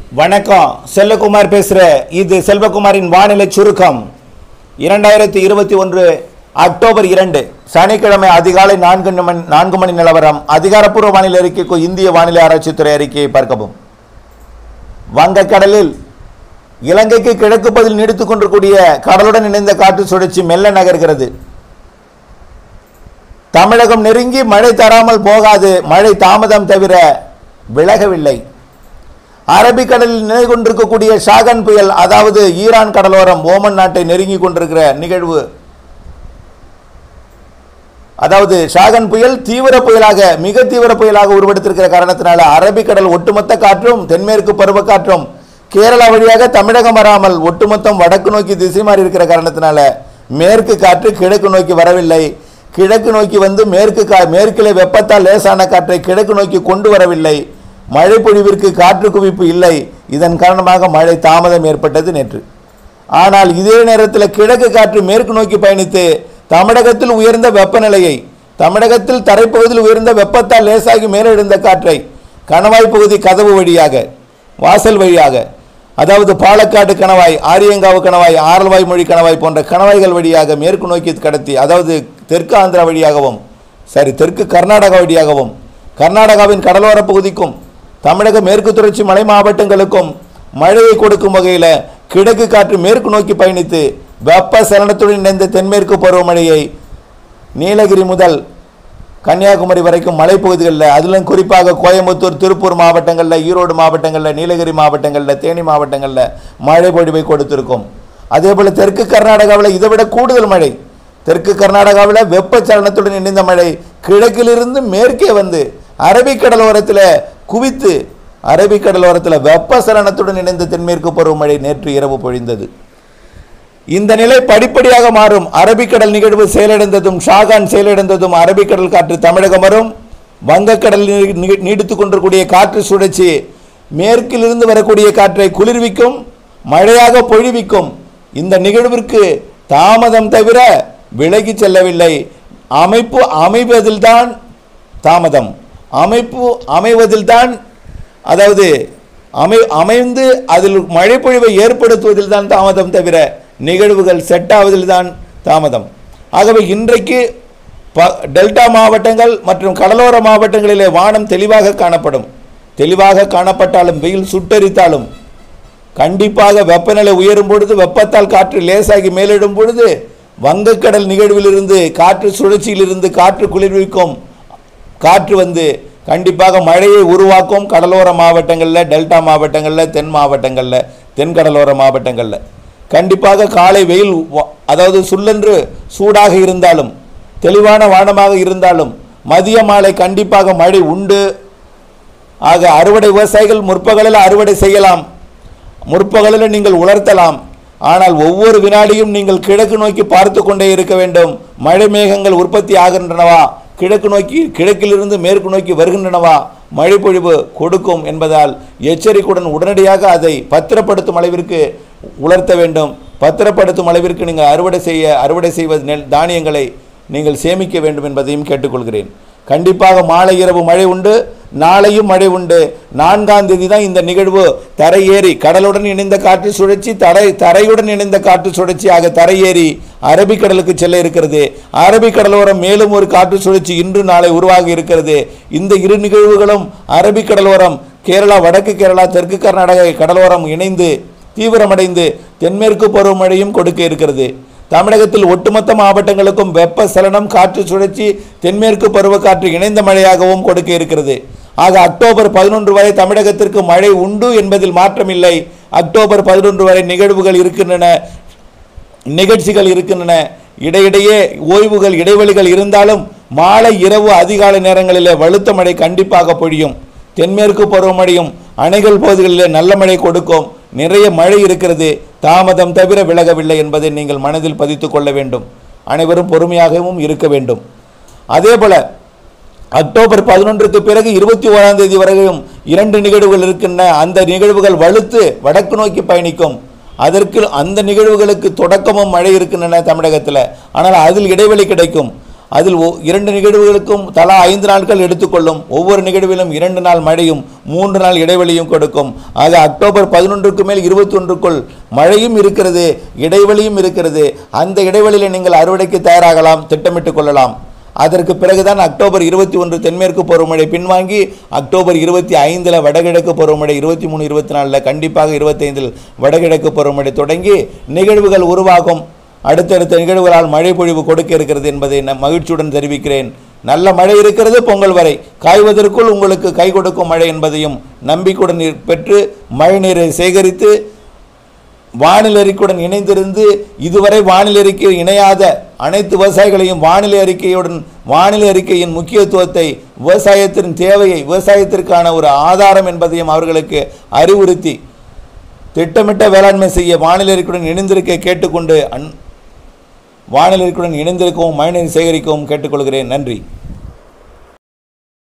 வணக்கம் செல்வகுமார் பேசுகிறேன் இது செல்வகுமாரின் வானிலை சுருக்கம் இரண்டாயிரத்தி இருபத்தி ஒன்று அக்டோபர் இரண்டு சனிக்கிழமை அதிகாலை நான்கு மணி நான்கு மணி நிலவரம் அதிகாரப்பூர்வ வானிலை அறிக்கைக்கு இந்திய வானிலை ஆராய்ச்சித்துறை அறிக்கையை பார்க்கவும் வங்கக்கடலில் இலங்கைக்கு கிழக்கு பகுதியில் நீடித்துக் கொண்டிருக்கூடிய கடலுடன் இணைந்த காற்று சுழற்சி மெல்ல நகர்கிறது தமிழகம் நெருங்கி மழை தராமல் போகாது மழை தாமதம் தவிர விலகவில்லை அரபிக்கடலில் நிலை கொண்டிருக்கக்கூடிய ஷாகன் புயல் அதாவது ஈரான் கடலோரம் ஓமன் நாட்டை நெருங்கி கொண்டிருக்கிற நிகழ்வு அதாவது ஷாகன் புயல் தீவிர புயலாக மிக தீவிர புயலாக உருவெடுத்திருக்கிற காரணத்தினால அரபிக்கடல் ஒட்டுமொத்த காற்றும் தென்மேற்கு பருவக்காற்றும் கேரளா வழியாக தமிழகம் வராமல் ஒட்டுமொத்தம் வடக்கு நோக்கி திசை மாறி இருக்கிற காரணத்தினால மேற்கு காற்று கிழக்கு நோக்கி வரவில்லை கிழக்கு நோக்கி வந்து மேற்கு கா மேற்கிலே வெப்பத்தால் லேசான காற்றை கிழக்கு நோக்கி கொண்டு வரவில்லை மழை பொழிவிற்கு காற்று குவிப்பு இல்லை இதன் காரணமாக மழை தாமதம் ஏற்பட்டது நேற்று ஆனால் இதே நேரத்தில் கிழக்கு காற்று மேற்கு நோக்கி பயணித்து தமிழகத்தில் உயர்ந்த வெப்பநிலையை தமிழகத்தில் தரைப்பகுதியில் உயர்ந்த வெப்பத்தால் லேசாகி மேலெழுந்த காற்றை கணவாய் பகுதி கதவு வழியாக வாசல் வழியாக அதாவது பாலக்காடு கணவாய் ஆரியங்காவு கணவாய் ஆரல்வாய் மொழி கணவாய் போன்ற கணவாய்கள் வழியாக மேற்கு நோக்கி கடத்தி அதாவது தெற்கு ஆந்திரா வழியாகவும் சரி தெற்கு கர்நாடகா வழியாகவும் கர்நாடகாவின் கடலோர பகுதிக்கும் தமிழக மேற்கு தொடர்ச்சி மலை மாவட்டங்களுக்கும் மழையை கொடுக்கும் வகையில் கிழக்கு காற்று மேற்கு நோக்கி பயணித்து வெப்ப சலனத்துடன் இணைந்த தென்மேற்கு பருவமழையை நீலகிரி முதல் கன்னியாகுமரி வரைக்கும் மலைப்பகுதிகளில் அதிலும் குறிப்பாக கோயம்புத்தூர் திருப்பூர் மாவட்டங்களில் ஈரோடு மாவட்டங்களில் நீலகிரி மாவட்டங்களில் தேனி மாவட்டங்களில் மழை பொழிவை கொடுத்திருக்கும் அதே போல் தெற்கு கர்நாடகாவில் இதை விட கூடுதல் மழை தெற்கு கர்நாடகாவில் வெப்பச்சலனத்துடன் இணைந்த மழை கிழக்கிலிருந்து மேற்கே வந்து அரபிக்கடலோரத்தில் குவித்து அரபிக்கடலோரத்தில் வெப்பசலனத்துடன் இணைந்த தென்மேற்கு பருவமழை நேற்று இரவு பொழிந்தது இந்த நிலை படிப்படியாக மாறும் அரபிக்கடல் நிகழ்வு செயலிழந்ததும் ஷாகான் செயலிழந்ததும் அரபிக்கடல் காற்று தமிழகம் வரும் வங்கக்கடல் நீடித்துக் கொண்டிருக்கூடிய காற்று சுழற்சி மேற்கிலிருந்து வரக்கூடிய காற்றை குளிர்விக்கும் மழையாக பொழிவிக்கும் இந்த நிகழ்விற்கு தாமதம் தவிர விலகி செல்லவில்லை அமைப்பு அமைவதில்தான் தாமதம் அமைப்பு அமைவதில்தான் அதாவது அமை அமைந்து அதில் மழைப்பொழிவை ஏற்படுத்துவதில் தான் தாமதம் தவிர நிகழ்வுகள் செட் ஆவதில் தான் தாமதம் ஆகவே இன்றைக்கு ப டெல்டா மாவட்டங்கள் மற்றும் கடலோர மாவட்டங்களிலே வானம் தெளிவாக காணப்படும் தெளிவாக காணப்பட்டாலும் வெயில் சுட்டரித்தாலும் கண்டிப்பாக வெப்பநிலை உயரும் பொழுது வெப்பத்தால் காற்று லேசாகி மேலிடும் பொழுது வங்கக்கடல் நிகழ்விலிருந்து காற்று சுழற்சியிலிருந்து காற்று குளிர்விக்கும் காற்று வந்து கண்டிப்பாக மழையை உருவாக்கும் கடலோர மாவட்டங்களில் டெல்டா மாவட்டங்களில் தென் மாவட்டங்களில் தென்கடலோர மாவட்டங்களில் கண்டிப்பாக காலை வெயில் வ- அதாவது சுள்ளென்று சூடாக இருந்தாலும் தெளிவான வானமாக இருந்தாலும் மதிய மாலை கண்டிப்பாக மழை உண்டு ஆக அறுவடை விவசாயிகள் முற்பகலில் அறுவடை செய்யலாம் முற்பகலில் நீங்கள் உலர்த்தலாம் ஆனால் ஒவ்வொரு வினாடியும் நீங்கள் கிழக்கு நோக்கி பார்த்து கொண்டே இருக்க வேண்டும் மழை மேகங்கள் உற்பத்தி ஆகின்றனவா கிழக்கு நோக்கி கிழக்கிலிருந்து மேற்கு நோக்கி வருகின்றனவா மழை பொழிவு கொடுக்கும் என்பதால் எச்சரிக்கையுடன் உடனடியாக அதை பத்திரப்படுத்தும் அளவிற்கு உலர்த்த வேண்டும் பத்திரப்படுத்தும் அளவிற்கு நீங்கள் அறுவடை செய்ய அறுவடை செய்வது நெல் தானியங்களை நீங்கள் சேமிக்க வேண்டும் என்பதையும் கேட்டுக்கொள்கிறேன் கண்டிப்பாக மாலை இரவு மழை உண்டு நாளையும் மழை உண்டு நான்காம் தேதி தான் இந்த நிகழ்வு தரையேறி கடலுடன் இணைந்த காற்று சுழற்சி தரை தரையுடன் இணைந்த காற்று சுழற்சி ஆக தரையேறி அரபிக்கடலுக்கு செல்ல இருக்கிறது அரபிக்கடலோரம் மேலும் ஒரு காற்று சுழற்சி இன்று நாளை உருவாகி இருக்கிறது இந்த இரு நிகழ்வுகளும் அரபிக்கடலோரம் கேரளா வடக்கு கேரளா தெற்கு கர்நாடக கடலோரம் இணைந்து தீவிரமடைந்து தென்மேற்கு பருவமழையும் கொடுக்க இருக்கிறது தமிழகத்தில் ஒட்டுமொத்த மாவட்டங்களுக்கும் வெப்ப சலனம் காற்று சுழற்சி தென்மேற்கு பருவக்காற்று இணைந்த மழையாகவும் கொடுக்க இருக்கிறது ஆக அக்டோபர் பதினொன்று வரை தமிழகத்திற்கு மழை உண்டு என்பதில் மாற்றமில்லை அக்டோபர் பதினொன்று வரை நிகழ்வுகள் இருக்கின்றன நிகழ்ச்சிகள் இருக்கின்றன இடையிடையே ஓய்வுகள் இடைவெளிகள் இருந்தாலும் மாலை இரவு அதிகாலை நேரங்களிலே வலுத்த மழை கண்டிப்பாக பொழியும் தென்மேற்கு பருவமழையும் அணைகள் பகுதிகளிலே நல்ல மழை கொடுக்கும் நிறைய மழை இருக்கிறது தாமதம் தவிர விலகவில்லை என்பதை நீங்கள் மனதில் பதித்துக் கொள்ள வேண்டும் அனைவரும் பொறுமையாகவும் இருக்க வேண்டும் அதே போல அக்டோபர் பதினொன்றுக்கு பிறகு இருபத்தி ஓராம் தேதி வரையும் இரண்டு நிகழ்வுகள் இருக்கின்றன அந்த நிகழ்வுகள் வலுத்து வடக்கு நோக்கி பயணிக்கும் அதற்கு அந்த நிகழ்வுகளுக்கு தொடக்கமும் மழை இருக்கின்றன தமிழகத்தில் ஆனால் அதில் இடைவெளி கிடைக்கும் அதில் ஒ- இரண்டு நிகழ்வுகளுக்கும் தலா ஐந்து நாட்கள் எடுத்துக்கொள்ளும் ஒவ்வொரு நிகழ்விலும் இரண்டு நாள் மழையும் மூன்று நாள் இடைவெளியும் கொடுக்கும் ஆக அக்டோபர் பதினொன்றுக்கு மேல் இருபத்தி ஒன்றுக்குள் மழையும் இருக்கிறது இடைவெளியும் இருக்கிறது அந்த இடைவெளியில் நீங்கள் அறுவடைக்கு தயாராகலாம் திட்டமிட்டுக் கொள்ளலாம் அதற்கு பிறகுதான் அக்டோபர் இருபத்தி ஒன்று தென்மேற்கு பருவமழை பின்வாங்கி அக்டோபர் இருபத்தி ஐந்தில் வடகிழக்கு பருவமழை இருபத்தி மூணு இருபத்தி நாலில் கண்டிப்பாக இருபத்தைந்தில் வடகிழக்கு பருவமழை தொடங்கி நிகழ்வுகள் உருவாகும் அடுத்தடுத்த நிகழ்வுகளால் மழை பொழிவு கொடுக்க இருக்கிறது என்பதை நான் மகிழ்ச்சியுடன் தெரிவிக்கிறேன் நல்ல மழை இருக்கிறது பொங்கல் வரை காய்வதற்குள் உங்களுக்கு கை கொடுக்கும் மழை என்பதையும் நம்பிக்கையுடன் இரு- பெற்று மழைநீரை சேகரித்து வானிலை அறிக்கையுடன் இணைந்திருந்து இதுவரை வானிலை அறிக்கை இணையாத அனைத்து விவசாயிகளையும் வானிலை அறிக்கையுடன் வானிலை அறிக்கையின் முக்கியத்துவத்தை விவசாயத்தின் தேவையை விவசாயத்திற்கான ஒரு ஆதாரம் என்பதையும் அவர்களுக்கு அறிவுறுத்தி திட்டமிட்ட வேளாண்மை செய்ய வானிலை அறிக்கையுடன் இணைந்திருக்க கேட்டுக்கொண்டு அன் வானிலை அறிக்கையுடன் இணைந்திருக்கவும் மழைநீர் சேகரிக்கவும் கேட்டுக்கொள்கிறேன் நன்றி